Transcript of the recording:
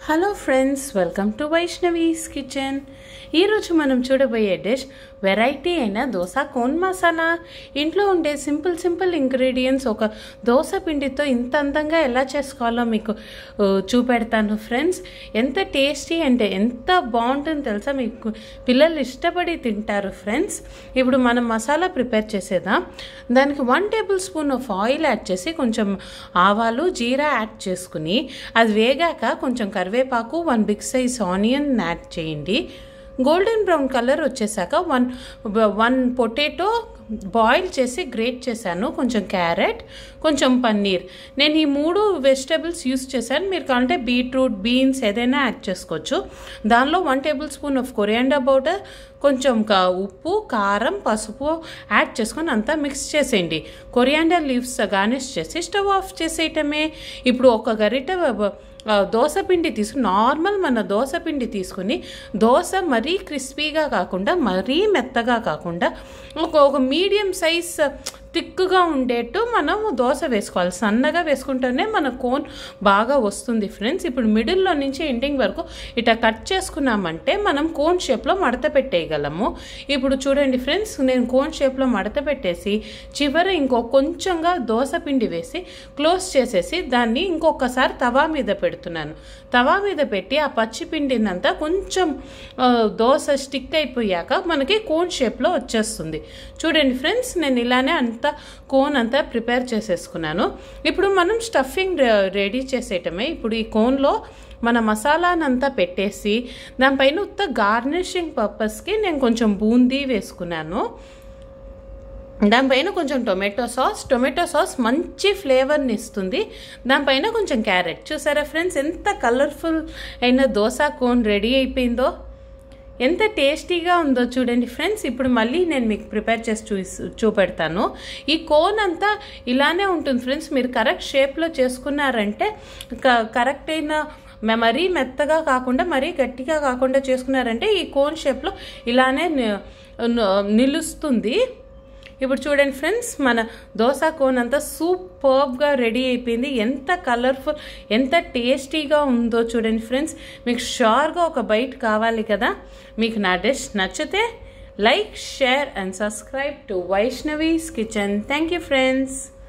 hello friends welcome to Vaishnavi's kitchen ఈరోజు మనం చూడబోయే డిష్ వెరైటీ అయిన దోశ కోన్ మసాలా ఇంట్లో ఉండే సింపుల్ సింపుల్ ఇంగ్రీడియంట్స్ ఒక దోశ పిండితో ఇంత అందంగా ఎలా చేసుకోవాలో మీకు ఆ, చూపెడతాను ఫ్రెండ్స్ ఎంత టేస్టీ అంటే ఎంత బాగుంటుందో తెలుసా మీకు పిల్లలు ఇష్టపడి తింటారు ఫ్రెండ్స్ ఇప్పుడు మనం మసాలా ప్రిపేర్ చేసేద్దాం దానికి one tablespoon of oil add చేసి కొంచెం ఆవాలు జీరా యాడ్ చేసుకుని అది వేగాక కొంచెం కరివేపాకు one big size onion add చేయండి గోల్డెన్ బ్రౌన్ కలర్ వచ్చేసాక వన్ వన్ పొటాటో బాయిల్ చేసి గ్రేట్ చేశాను కొంచెం క్యారెట్ కొంచెం పన్నీర్ నేను ఈ మూడు వెజిటేబుల్స్ యూస్ చేశాను మీరు కావాలంటే బీట్రూట్ బీన్స్ ఏదైనా యాడ్ చేసుకోవచ్చు దానిలో one tablespoon of coriander powder కొంచెం కా- ఉప్పు కారం పసుపు యాడ్ చేసుకొని అంతా మిక్స్ చేసేయండి కొరియాండర్ లీవ్స్ గార్నిష్ చేసి స్టవ్ ఆఫ్ చేసేయటమే ఇప్పుడు ఒక గరిట ఆ, దోస పిండి తీసుకుని నార్మల్ మన దోస పిండి తీసుకుని దోశ మరీ క్రిస్పీగా కాకుండా మరీ మెత్తగా కాకుండా ఒక ఒక మీడియం సైజ్ థిక్గా ఉండేట్టు మనం దోశ వేసుకోవాలి సన్నగా వేసుకుంటేనే మన కోన్ బాగా వస్తుంది ఫ్రెండ్స్ ఇప్పుడు మిడిల్లో నుంచి ఎండింగ్ వరకు ఇట్లా కట్ చేసుకున్నామంటే మనం కోన్ షేప్లో మడత పెట్టేయగలము ఇప్పుడు చూడండి ఫ్రెండ్స్ నేను కోన్ షేప్లో మడత పెట్టేసి చివర ఇంకో కొంచెంగా దోశ పిండి వేసి క్లోజ్ చేసేసి దాన్ని ఇంకొకసారి తవా మీద పెడుతున్నాను తవా మీద పెట్టి ఆ పచ్చి పిండినంతా కొంచెం ఆ, దోశ స్టిక్ అయిపోయాక మనకి కోన్ షేప్లో వచ్చేస్తుంది చూడండి ఫ్రెండ్స్ నేను ఇలానే అంతా కోన్ అంతా ప్రిపేర్ చేసేసుకున్నాను ఇప్పుడు మనం స్టఫింగ్ రెడీ చేసేయటమే ఇప్పుడు ఈ కోన్లో మన మసాలానంతా పెట్టేసి దానిపైన ఉత్త గార్నిషింగ్ పర్పస్కి నేను కొంచెం బూందీ వేసుకున్నాను దానిపైన కొంచెం టొమాటో సాస్ టొమాటో సాస్ మంచి ఫ్లేవర్ని ఇస్తుంది దానిపైన కొంచెం క్యారెట్ చూసారా ఫ్రెండ్స్ ఎంత కలర్ఫుల్ అయిన దోశ కోన్ రెడీ అయిపోయిందో ఎంత టేస్టీగా ఉందో చూడండి ఫ్రెండ్స్ ఇప్పుడు మళ్ళీ నేను మీకు ప్రిపేర్ చేసి చూ చూపెడతాను ఈ కోన్ అంతా ఇలానే ఉంటుంది ఫ్రెండ్స్ మీరు కరెక్ట్ షేప్లో చేసుకున్నారంటే క- కరెక్ట్ అయిన మ- మరీ మెత్తగా కాకుండా మరీ గట్టిగా కాకుండా చేసుకున్నారంటే ఈ కోన్ షేప్లో ఇలానే ని- ను- నిలుస్తుంది ఇప్పుడు చూడండి ఫ్రెండ్స్ మన దోశ కోన్ అంతా సూపర్బ్గా రెడీ అయిపోయింది ఎంత కలర్ఫుల్ ఎంత టేస్టీగా ఉందో చూడండి ఫ్రెండ్స్ మీకు షూర్గా ఒక బైట్ కావాలి కదా మీకు నా డిష్ నచ్చితే like share and subscribe to Vaishnavi's kitchen thank you friends